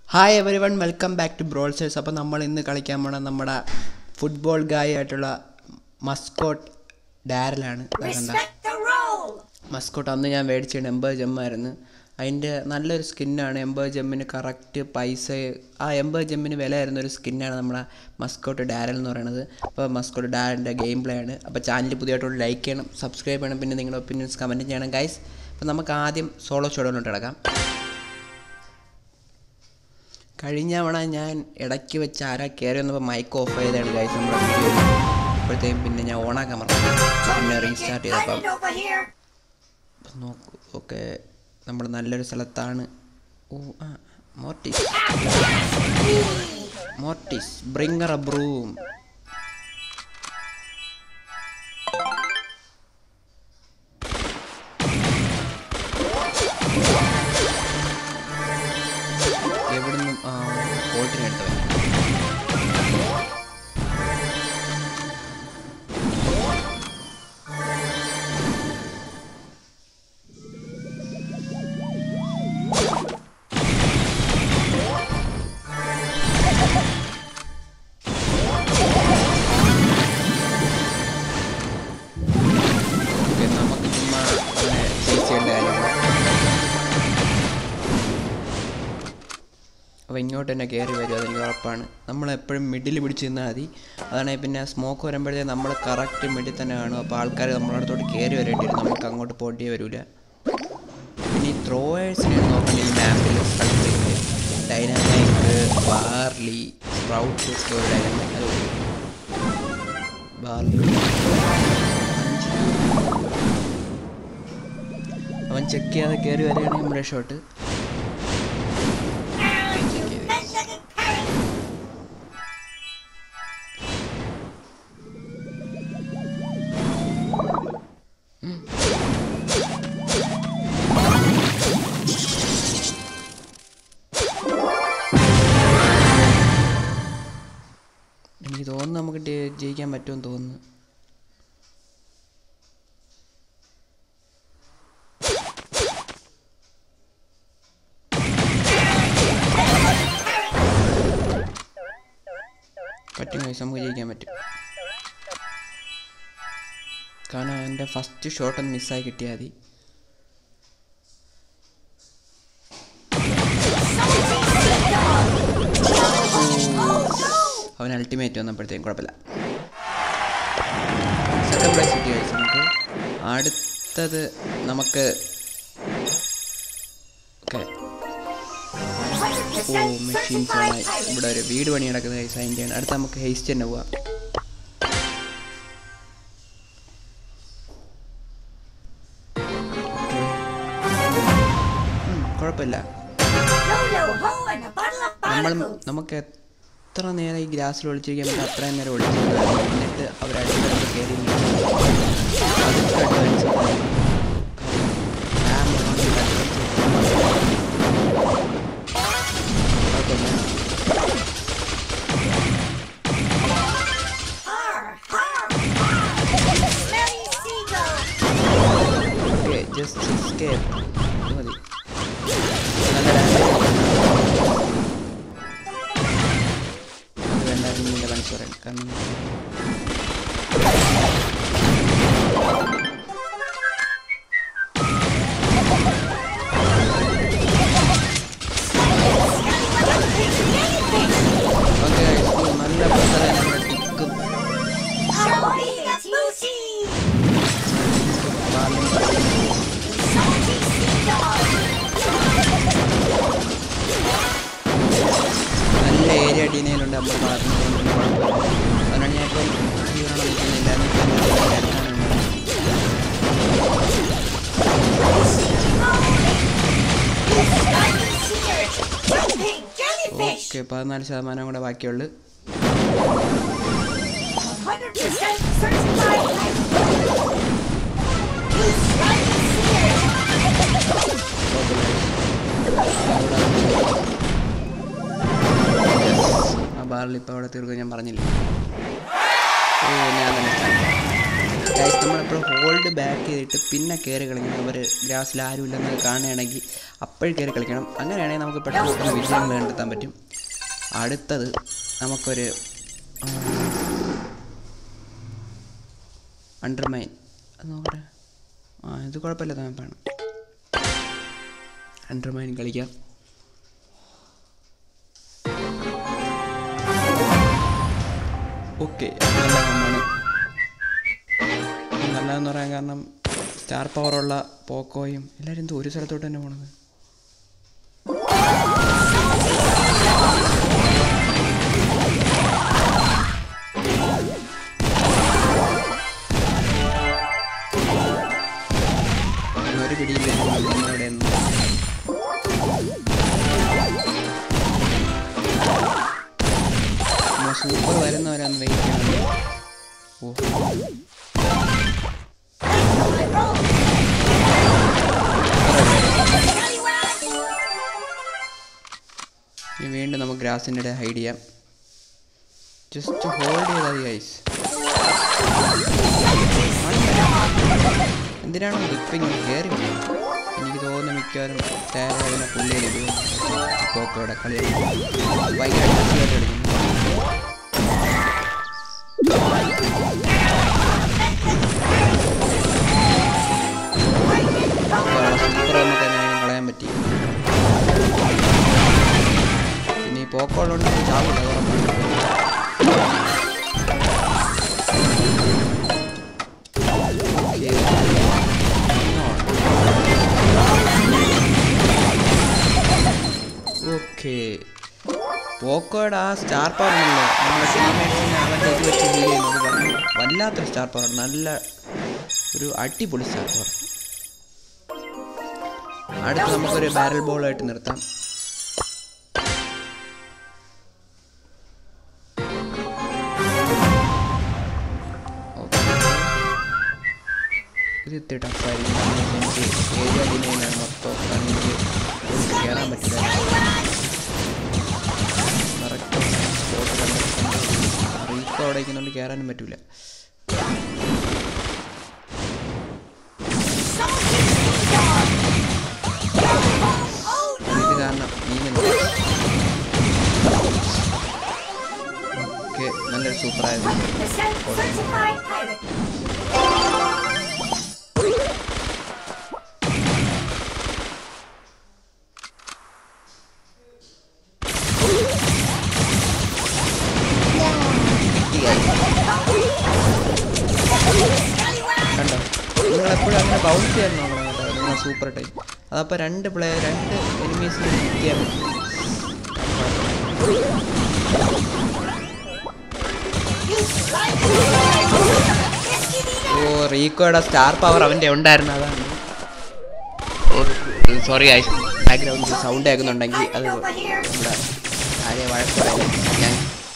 Hi everyone welcome back to brawlers അപ്പോൾ നമ്മൾ ഇന്ന് കളിക്കാൻ പോണ നമ്മുടെ ഫുട്ബോൾ ഗായ് ആയിട്ടുള്ള മസ്കോട്ട് ഡാരലാണ് കണ്ട Respect the role. മസ്കോട്ട് അന്ന് ഞാൻ മേടിച്ചത് എൺപത് ജെമ്മായിരുന്നു അതിൻ്റെ നല്ലൊരു സ്കിന്നാണ് എൺപത് ജെമ്മിന് കറക്റ്റ് പൈസ ആ എൺപത് ജെമ്മിന് വില ആയിരുന്ന ഒരു സ്കിന്നാണ് നമ്മുടെ മസ്കോട്ട് ഡാരൽ എന്ന് പറയുന്നത് അപ്പോൾ മസ്കോട്ട് ഡാരലിൻ്റെ ഗെയിം പ്ലേ ആണ് അപ്പോൾ ചാനൽ പുതിയതായിട്ടുള്ള ലൈക്ക് ചെയ്യണം സബ്സ്ക്രൈബ് ചെയ്യണം പിന്നെ നിങ്ങളുടെ ഒപ്പീനിയൻസ് കമൻറ്റ് ചെയ്യണം ഗൈസ് അപ്പോൾ നമുക്ക് ആദ്യം സോളോ ഷോഡോലോട്ട് കിടക്കാം കഴിഞ്ഞ തവണ ഞാൻ ഇടയ്ക്ക് വെച്ച് ആരാ കയറി വന്നപ്പോൾ മൈക്ക് ഓഫ് ചെയ്താണ് ഗൈസ് നമ്മുടെ വീഡിയോ അപ്പോഴത്തേക്കും പിന്നെ ഞാൻ ഓണാക്കാൻ പറഞ്ഞു പിന്നെ റീസ്റ്റാർട്ട് ചെയ്തപ്പം Island over here. അപ്പം നോക്കൂ ഓക്കെ നമ്മൾ നല്ലൊരു സ്ഥലത്താണ് ഓ ആ Mortis Mortis bringer a broom എവിടുന്നും ആ ബോട്ടിനെ എടുത്തവൻ ഓക്കെ നമുക്ക് ചുമ്മാ അങ്ങനെ ചെയ്യേണ്ട കാര്യമില്ല അപ്പോൾ ഇങ്ങോട്ട് തന്നെ കയറി വരും അതെനിക്ക് ഉറപ്പാണ് നമ്മൾ എപ്പോഴും മിഡിൽ പിടിച്ച് നിന്നാൽ മതി അതാണെങ്കിൽ പിന്നെ സ്മോക്ക് വരുമ്പോഴത്തേ നമ്മൾ കറക്റ്റ് മിഡിൽ തന്നെ കാണും അപ്പോൾ ആൾക്കാർ നമ്മുടെ അടുത്തോട്ട് കയറി വരേണ്ടി വരും നമുക്ക് അങ്ങോട്ട് പോകേണ്ടി വരില്ല പിന്നെ ഈ ത്രോയേഴ്സിനെ നോക്കേണ്ട ഈ മാപ്പിൽ കളിച്ചിട്ട് ഡൈനാമിക് ബാർലി സ്പ്രൗട്ട് ഡൈനാമിക് അത് ബാർലി അവൻ ചെക്ക് ചെയ്യാതെ കയറി വരികയാണെങ്കിൽ നമ്മുടെ ഷോട്ട് Mexican parrot. എനിക്ക് തോന്നുന്നു നമുക്ക് ഡേ- ജയിക്കാൻ പറ്റുമെന്ന് തോന്നുന്നു പറ്റും guys, നമുക്ക് ജയിക്കാൻ പറ്റും കാരണം എൻ്റെ ഫസ്റ്റ് ഷോട്ട് ഒന്ന് മിസ്സായി കിട്ടിയാൽ മതി അവൻ അൾട്ടിമേറ്റ് വന്നപ്പോഴത്തേക്കും കുഴപ്പമില്ല സെക്കൻഡ് പ്രൈസ് കിട്ടി കഴിച്ചു നമുക്ക് അടുത്തത് നമുക്ക് ഓക്കെ ഓ 100% മെഷീൻസ് ആണ് certified pirate. ഇവിടെ ഒരു വീട് പണി നടക്കുന്ന കൈസ് അതിൻ്റെയാണ് അടുത്ത നമുക്ക് ഹേസ്റ്റ് തന്നെ പോവാം ഉം, കുഴപ്പമില്ല Yo-yo ho and a bottle of നമ്മൾ barnacles. നമുക്ക് എത്ര നേരം ഈ ഗ്ലാസ്സിൽ ഒളിച്ചിരിക്കാൻ പറ്റും അത്രയും നേരം ഒളിച്ചിരിക്കുക എന്നിട്ട് അവർ അടുത്തടുത്ത് കയറി നിൽക്കും. അതൊക്കെ advance ആണ്. Camera കൊണ്ട് advance കുഴപ്പമില്ല. Har, har, har. Smelly seagull. Okay, just escape. അത് മതി. നല്ല damage. അത് വേണ്ടായിരുന്നു നിന്റെ മനസ്സ് പറയാൻ കാരണം ഓക്കെ നല്ല പ്രശ്നം നമ്മുടെ ടിക്കും Salty booty. ബാലും Salty seagull. നല്ല ഏരിയ അടിയുന്നതിലുണ്ട് നമ്മൾ പറഞ്ഞുകൊണ്ട് കുഴപ്പമില്ല അതുകൊണ്ടാണ് ഞാൻ ഇപ്പം ഹീറോ നിൽക്കുന്നില്ല Slimy sea urchin. Jumping jellyfish. Okay പതിനാല് ശതമാനം കൂടെ ബാക്കിയുള്ളു 100% certified pirate. You slimy sea urchin. ആ ബാറിൽ ഇപ്പോൾ അവിടെ തീർക്കും ഞാൻ പറഞ്ഞില്ല ഓ ഞാൻ തന്നെ ഗൈസ് നമ്മളെപ്പോഴും ഹോൾഡ് ബാക്ക് ചെയ്തിട്ട് പിന്നെ കയറി കളിക്കണം അവർ ഗ്രാസിൽ ആരും ഇല്ലെന്ന് കാണുകയാണെങ്കിൽ അപ്പോഴും കയറി കളിക്കണം അങ്ങനെയാണെങ്കിൽ നമുക്ക് പെട്ടെന്ന് പെട്ടെന്ന് വിജയങ്ങൾ കണ്ടെത്താൻ പറ്റും അടുത്തത് നമുക്കൊരു അണ്ടർമൈൻ അത് നോക്കട്ടെ ആ ഇത് കുഴപ്പമില്ലാത്ത മാപ്പാണ് അണ്ടർമൈൻ കളിക്കാം ഓക്കെ നല്ല ഗെയിമാണ് നല്ലതെന്ന് പറയാൻ കാരണം സ്റ്റാർ പവറുള്ള പോക്കോയും എല്ലാവരും എന്തോ ഒരു സ്ഥലത്തോട്ട് തന്നെ പോണത് ഒരു പിടിയില്ല നമ്മളുടെ സൂപ്പർ വരുന്നവരാന്ന് വെയിറ്റ് ചെയ്യണം ഓ ഇനി വീണ്ടും നമുക്ക് ഗ്രാസിൻ്റെ ഇടയിൽ ഹൈഡ് ചെയ്യാം ജസ്റ്റ് ഹോൾഡ് ചെയ്താൽ മതി ഗൈസ് എന്തിനാണ് ഇപ്പം ഇങ്ങനെ കയറി വന്നത്? എനിക്ക് തോന്നുന്നു മിക്കവാറും തേരവിനെ പുള്ളിയിൽ പോക്കോടെ കളി ഭയങ്കര aggressive ആയിട്ട് കളിക്കുന്നു സൂപ്പർ നമുക്ക് എങ്ങനെയും കളയാൻ പറ്റി പിന്നെ ഈ പോക്കോളുണ്ട് ചാവില്ല ഓക്കെ പോക്കോയുടെ ആ സ്റ്റാർ പവർ ഉണ്ടല്ലോ നമ്മുടെ ടീമേറ്റ്സിനെ അവൻ്റെ ഇത് വെച്ച് ഡീൽ ചെയ്യുന്നത് വല്ല- വല്ലാത്തൊരു സ്റ്റാർ പവർ നല്ല ഒരു അടിപൊളി സ്റ്റാർ പവർ അടുത്ത് നമുക്കൊരു ബാരൽ ബോളായിട്ട് നിർത്താം Okay. ഇത് ഇത്തിരി ടഫായിരിക്കും കാരണം എനിക്ക് ഏരിയ ഡിനൈനാണ് മൊത്തം കാരണം എനിക്ക് കയറാൻ പറ്റില്ല കറക്റ്റ് സ്പോട്ട് കണ്ടെത്താൻ റീക്കോ അവിടെ ഇരിക്കുന്നതുകൊണ്ട് കയറാനും പറ്റില്ല ഇത് കാരണം നീങ്ങുന്നില്ല ഓക്കെ നല്ലൊരു സൂപ്പറായിരുന്നു Certified pirate. കണ്ടോ നിങ്ങൾ എപ്പോഴും അങ്ങനെ ബൗൺസ് ചെയ്യാൻ നോക്കണം കേട്ടോ നിങ്ങൾ സൂപ്പർ ടൈം അതപ്പോൾ രണ്ട് പ്ലെയർ രണ്ട് എനിമീസിനെ ചെയ്യാൻ പറ്റും You slightly biscuit eater. ഓ റീക്കോയുടെ സ്റ്റാർ പവർ അവൻ്റെ ഉണ്ടായിരുന്നു അതാണ് സോറി ബാക്ക്ഗ്രൗണ്ടിൽ സൗണ്ട് കേൾക്കുന്നുണ്ടെങ്കിൽ അത് Over here. നമ്മുടെ ആരെ വഴക്കുറയില്ല ഞാൻ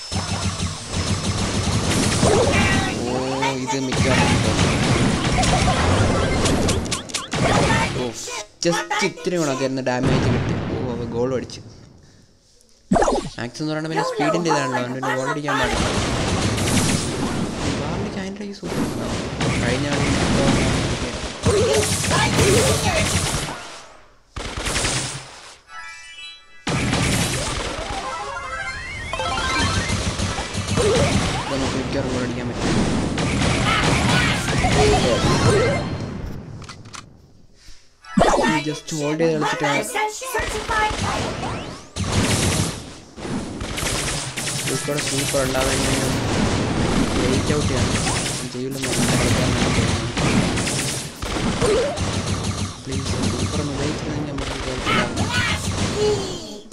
ഓ ഇത് മിക്കവാറും ഓ ജസ്റ്റ് ഇത്തിരി ഗുണമൊക്കെ ഡാമേജ് കിട്ടി ഓ ഗോൾ അടിച്ചു മാക്സ് എന്ന് പറയുന്നത് പിന്നെ സ്പീഡിൻ്റെ ഇതാണല്ലോ അതുകൊണ്ട് പിന്നെ ഗോൾ അടിക്കാൻ പാടില്ല ഗോൾ അടിക്കാൻ അതിൻ്റെ ഈ സൂപ്പർ കഴിഞ്ഞ കളി You slightly weird. നമുക്ക് മിക്കവാറും ഗോൾ അടിക്കാൻ പറ്റും ജസ്റ്റ് ഹോൾഡ് ചെയ്ത് കളിച്ചിട്ടാണ് Certified pirate. ഇവിടെ സൂപ്പർ ഉണ്ടാവാൻ വെയിറ്റ് ഔട്ട് ചെയ്യണം ചെയ്യില്ലെന്ന് പ്ലീസ് സൂപ്പർ ഒന്ന് വെയിറ്റ് ചെയ്തെങ്കിൽ നമുക്ക് കേൾക്കില്ല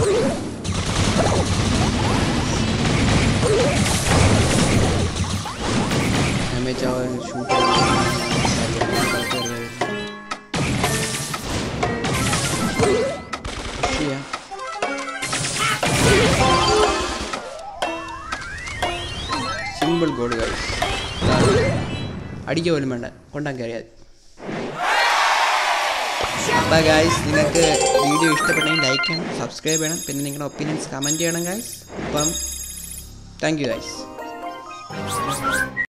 ഡാമേജ് ആവാൻ ഷൂട്ട് ചെയ്യാം സിമ്പിൾ ഗോൾ ഗൈസ് അടിക്കുക പോലും വേണ്ട കൊണ്ടാൻ കയറിയാൽ അപ്പോൾ ഗൈസ് നിങ്ങൾക്ക് വീഡിയോ ഇഷ്ടപ്പെട്ടെങ്കിൽ ലൈക്ക് ചെയ്യണം സബ്സ്ക്രൈബ് ചെയ്യണം പിന്നെ നിങ്ങളുടെ ഒപ്പീനിയൻസ് കമൻറ്റ് ചെയ്യണം ഗൈസ് അപ്പം താങ്ക് യു ഗൈസ്